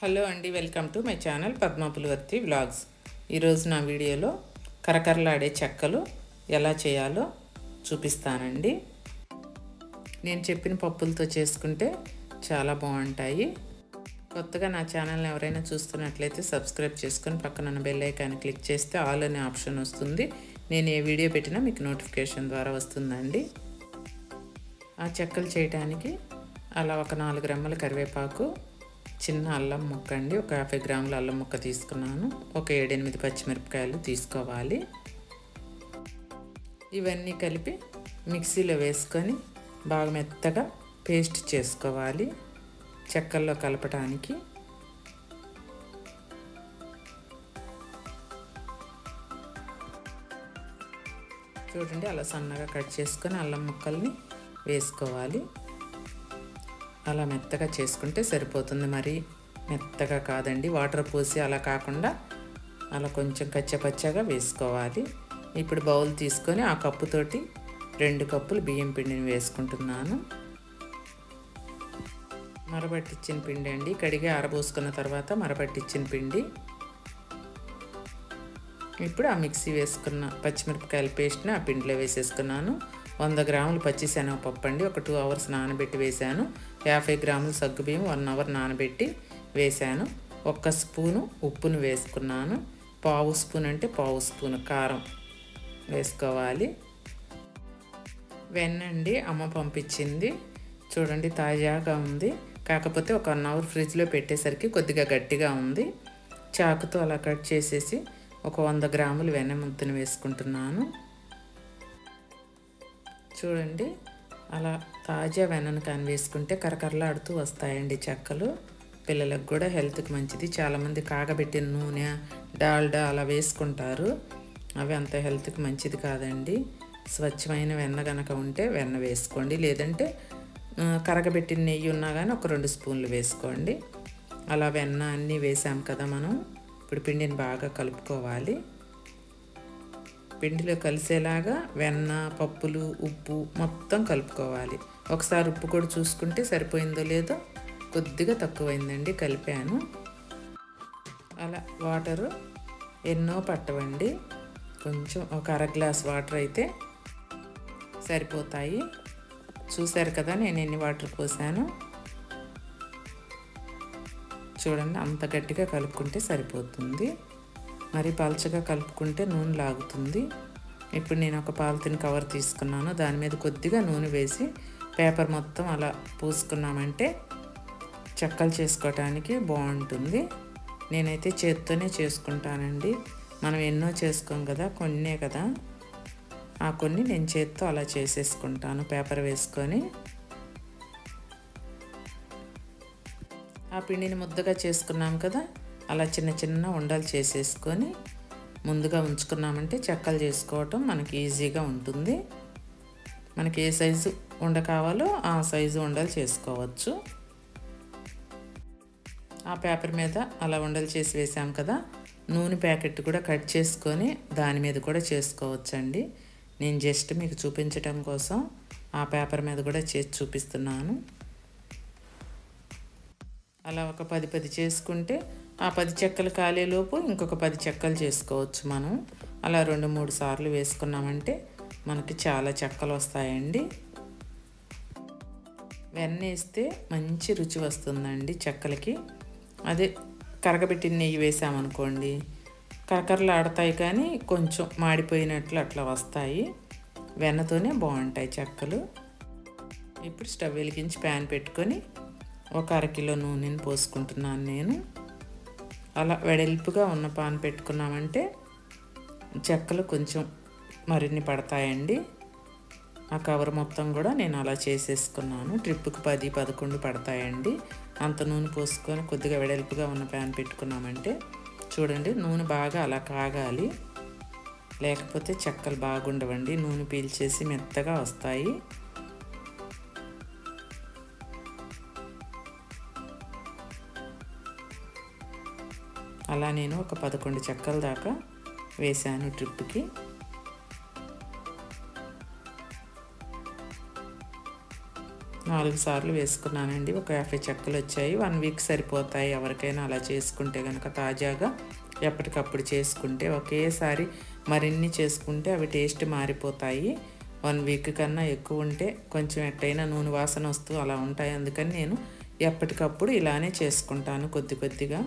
hello అండి welcome to my channel Padma Pulivarthi vlogs ఈరోజు నా వీడియోలో కరకరలాడే చెక్కలు ఎలా చేయాలో చూపిస్తానండి నేను చెప్పిన పప్పులతో చేసుకుంటే చాలా బాగుంటాయి కొత్తగా నా ఛానల్ని ఎవరైనా చూస్తున్నట్లయితే సబ్స్క్రైబ్ చేసుకొని పక్కన ఉన్న బెల్ ఐకాన్ క్లిక్ చేస్తే ఆల్ అనే ఆప్షన్ వస్తుంది నేను ఏ వీడియో పెట్టినా మీకు నోటిఫికేషన్ ద్వారా వస్తుందండి ఆ చెక్కలు చేయడానికి అలా ఒక నాలుగు రెమ్మల కరివేపాకు చిన్న అల్లం ముక్క అండి ఒక యాభై గ్రాముల అల్లం ముక్క తీసుకున్నాను ఒక ఏడెనిమిది పచ్చిమిరపకాయలు తీసుకోవాలి ఇవన్నీ కలిపి మిక్సీలో వేసుకొని బాగా మెత్తగా పేస్ట్ చేసుకోవాలి చెక్కల్లో కలపడానికి చూడండి అలా సన్నగా కట్ చేసుకొని అల్లం ముక్కల్ని వేసుకోవాలి అలా మెత్తగా చేసుకుంటే సరిపోతుంది మరి మెత్తగా కాదండి వాటర్ పోసి అలా కాకుండా అలా కొంచెం కచ్చపచ్చగా వేసుకోవాలి ఇప్పుడు బౌల్ తీసుకొని ఆ కప్పుతోటి రెండు కప్పులు బియ్యం పిండిని వేసుకుంటున్నాను మరబట్టించిన పిండి అండి కడిగి ఆరబోసుకున్న తర్వాత మరబట్టించిన పిండి ఇప్పుడు ఆ మిక్సీ వేసుకున్న పచ్చిమిరపకాయల పేస్ట్ని ఆ పిండిలో వేసేసుకున్నాను వంద గ్రాములు పచ్చి శనగపప్పు అండి ఒక టూ అవర్స్ నానబెట్టి వేశాను యాభై గ్రాములు సగ్గుబియ్యం వన్ అవర్ నానబెట్టి వేశాను ఒక్క స్పూను ఉప్పును వేసుకున్నాను పావు స్పూన్ అంటే పావు స్పూన్ కారం వేసుకోవాలి వెన్నండి అమ్మ పంపించింది చూడండి తాజాగా ఉంది కాకపోతే ఒక వన్ అవర్ ఫ్రిడ్జ్లో పెట్టేసరికి కొద్దిగా గట్టిగా ఉంది చాకుతో అలా కట్ చేసేసి ఒక వంద గ్రాములు వెన్న ముద్దను వేసుకుంటున్నాను చూడండి అలా తాజా వెన్నను కానీ వేసుకుంటే కరకరలాడుతూ వస్తాయండి చెక్కలు పిల్లలకు కూడా హెల్త్కి మంచిది చాలామంది కాగబెట్టిన నూనె డాల్డా అలా వేసుకుంటారు అవి అంత హెల్త్కి మంచిది కాదండి స్వచ్ఛమైన వెన్న కనుక ఉంటే వెన్న వేసుకోండి లేదంటే కరగబెట్టిన నెయ్యి ఉన్నా కానీ ఒక రెండు స్పూన్లు వేసుకోండి అలా వెన్న అన్నీ వేసాం కదా మనం ఇప్పుడు పిండిని బాగా కలుపుకోవాలి పిండిలో కలిసేలాగా వెన్న పప్పులు ఉప్పు మొత్తం కలుపుకోవాలి ఒకసారి ఉప్పు కూడా చూసుకుంటే సరిపోయిందో లేదో కొద్దిగా తక్కువైందండి కలిపాను అలా వాటరు ఎన్నో పట్టవండి కొంచెం ఒక అర గ్లాస్ వాటర్ అయితే సరిపోతాయి చూశారు కదా నేను ఎన్ని వాటర్ పోసాను చూడండి అంత గట్టిగా కలుపుకుంటే సరిపోతుంది మరి పల్చగా కలుపుకుంటే నూనె లాగుతుంది ఇప్పుడు నేను ఒక పాలిథిన్ కవర్ తీసుకున్నాను దాని మీద కొద్దిగా నూనె వేసి పేపర్ మొత్తం అలా పూసుకున్నామంటే చెక్కలు చేసుకోవటానికి బాగుంటుంది నేనైతే చేత్తోనే చేసుకుంటానండి మనం ఎన్నో చేసుకోం కదా కొన్నే కదా ఆ కొన్ని నేను చేత్తో అలా చేసేసుకుంటాను పేపర్ వేసుకొని ఆ పిండిని ముద్దగా చేసుకున్నాం కదా అలా చిన్న చిన్న ఉండలు చేసేసుకొని ముందుగా ఉంచుకున్నామంటే చెక్కలు చేసుకోవటం మనకి ఈజీగా ఉంటుంది మనకి ఏ సైజు ఉండ కావాలో ఆ సైజు ఉండలు చేసుకోవచ్చు ఆ పేపర్ మీద అలా ఉండలు చేసి వేసాం కదా నూనె ప్యాకెట్ కూడా కట్ చేసుకొని దాని మీద కూడా చేసుకోవచ్చండి నేను జస్ట్ మీకు చూపించటం కోసం ఆ పేపర్ మీద కూడా చేసి చూపిస్తున్నాను అలా ఒక పది పది చేసుకుంటే ఆ పది చెక్కలు కాలేలోపు ఇంకొక పది చెక్కలు చేసుకోవచ్చు మనం అలా రెండు మూడు సార్లు వేసుకున్నామంటే మనకి చాలా చెక్కలు వస్తాయండి వెన్న వేస్తే మంచి రుచి వస్తుందండి చెక్కలకి అదే కరగబెట్టిన నెయ్యి వేసామనుకోండి కరకరలు ఆడతాయి కానీ కొంచెం మాడిపోయినట్లు అట్లా వస్తాయి వెన్నతోనే బాగుంటాయి చెక్కలు ఇప్పుడు స్టవ్ వెలిగించి ప్యాన్ పెట్టుకొని ఒక అరకిలో నూనెని పోసుకుంటున్నాను నేను అలా వెడల్పుగా ఉన్న పాన్ పెట్టుకున్నామంటే చెక్కలు కొంచెం మరిన్ని పడతాయండి ఆ కవర్ మొత్తం కూడా నేను అలా చేసేసుకున్నాను ట్రిప్పుకి పది పదకొండు పడతాయండి అంత నూనె పోసుకొని కొద్దిగా వెడల్పుగా ఉన్న ప్యాన్ పెట్టుకున్నామంటే చూడండి నూనె బాగా అలా కాగాలి లేకపోతే చెక్కలు బాగుండవండి నూనె పీల్చేసి మెత్తగా వస్తాయి అలా నేను ఒక పదకొండు చెక్కల దాకా వేశాను ట్రిప్కి నాలుగు సార్లు వేసుకున్నానండి ఒక యాభై చెక్కలు వచ్చాయి వన్ వీక్ సరిపోతాయి ఎవరికైనా అలా చేసుకుంటే కనుక తాజాగా ఎప్పటికప్పుడు చేసుకుంటే ఒకేసారి మరిన్ని చేసుకుంటే అవి టేస్ట్ మారిపోతాయి వన్ వీక్ కన్నా ఎక్కువ ఉంటే కొంచెం ఎట్టయినా నూనె వాసన వస్తూ అలా ఉంటాయి అందుకని నేను ఎప్పటికప్పుడు ఇలానే చేసుకుంటాను కొద్ది కొద్దిగా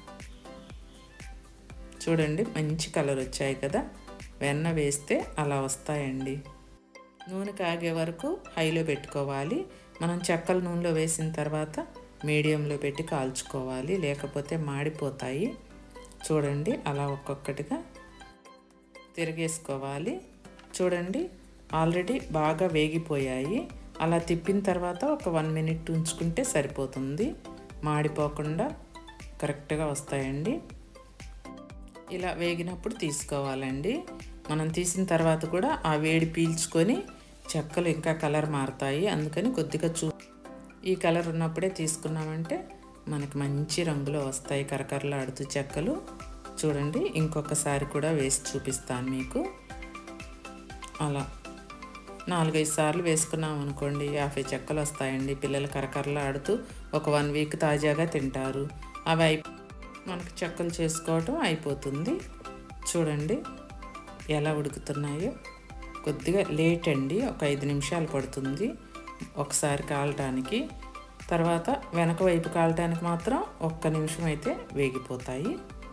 చూడండి మంచి కలర్ వచ్చాయి కదా వెన్న వేస్తే అలా వస్తాయండి నూనె కాగే వరకు హైలో పెట్టుకోవాలి మనం చెక్కలు నూనెలో వేసిన తర్వాత మీడియంలో పెట్టి కాల్చుకోవాలి లేకపోతే మాడిపోతాయి చూడండి అలా ఒక్కొక్కటిగా తిరిగేసుకోవాలి చూడండి ఆల్రెడీ బాగా వేగిపోయాయి అలా తిప్పిన తర్వాత ఒక వన్ మినిట్ ఉంచుకుంటే సరిపోతుంది మాడిపోకుండా కరెక్ట్గా వస్తాయండి ఇలా వేగినప్పుడు తీసుకోవాలండి మనం తీసిన తర్వాత కూడా ఆ వేడి పీల్చుకొని చెక్కలు ఇంకా కలర్ మారుతాయి అందుకని కొద్దిగా చూ ఈ కలర్ ఉన్నప్పుడే తీసుకున్నామంటే మనకి మంచి రంగులో వస్తాయి కరకరలాడుతూ చెక్కలు చూడండి ఇంకొకసారి కూడా వేసి చూపిస్తాను మీకు అలా నాలుగైదు సార్లు వేసుకున్నాం అనుకోండి యాభై చెక్కలు వస్తాయండి పిల్లలు కరకరలాడుతూ ఒక వన్ వీక్ తాజాగా తింటారు అవి అయి మనకు చెక్కలు చేసుకోవటం అయిపోతుంది చూడండి ఎలా ఉడుకుతున్నాయో కొద్దిగా లేట్ అండి ఒక ఐదు నిమిషాలు పడుతుంది ఒకసారి కాలటానికి తర్వాత వెనక వైపు కాలటానికి మాత్రం ఒక్క నిమిషం అయితే వేగిపోతాయి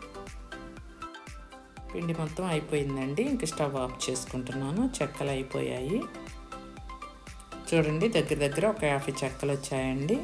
పిండి మొత్తం అయిపోయిందండి ఇంక స్టవ్ ఆఫ్ చేసుకుంటున్నాను చెక్కలు అయిపోయాయి చూడండి దగ్గర దగ్గర ఒక యాభై చెక్కలు వచ్చాయండి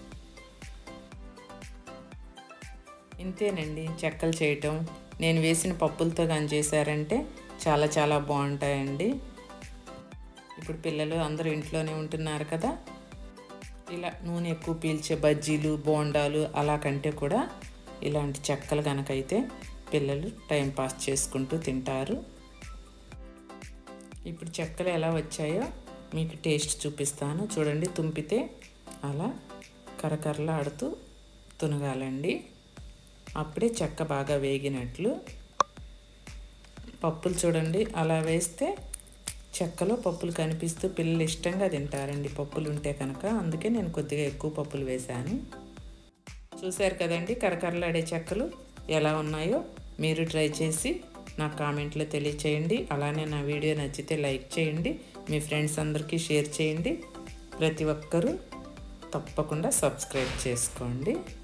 ఇంతేనండి చెక్కలు చేయటం నేను వేసిన పప్పులతో కానీ చేశారంటే చాలా చాలా బాగుంటాయండి ఇప్పుడు పిల్లలు అందరూ ఇంట్లోనే ఉంటున్నారు కదా ఇలా నూనె ఎక్కువ పీల్చే బజ్జీలు బోండాలు అలా కంటే కూడా ఇలాంటి చెక్కలు కనుకైతే పిల్లలు టైం పాస్ చేసుకుంటూ తింటారు ఇప్పుడు చెక్కలు ఎలా వచ్చాయో మీకు టేస్ట్ చూపిస్తాను చూడండి తుంపితే అలా కరకరలాడుతూ తునగాలండి అప్పుడే చెక్క బాగా వేగినట్లు పప్పులు చూడండి అలా వేస్తే చెక్కలో పప్పులు కనిపిస్తూ పిల్లలు ఇష్టంగా తింటారండి పప్పులు ఉంటే కనుక అందుకే నేను కొద్దిగా ఎక్కువ పప్పులు వేశాను చూశారు కదండి కరకరలాడే చెక్కలు ఎలా ఉన్నాయో మీరు ట్రై చేసి నా కామెంట్లో తెలియచేయండి అలానే నా వీడియో నచ్చితే లైక్ చేయండి మీ ఫ్రెండ్స్ అందరికీ షేర్ చేయండి ప్రతి ఒక్కరూ తప్పకుండా సబ్స్క్రైబ్ చేసుకోండి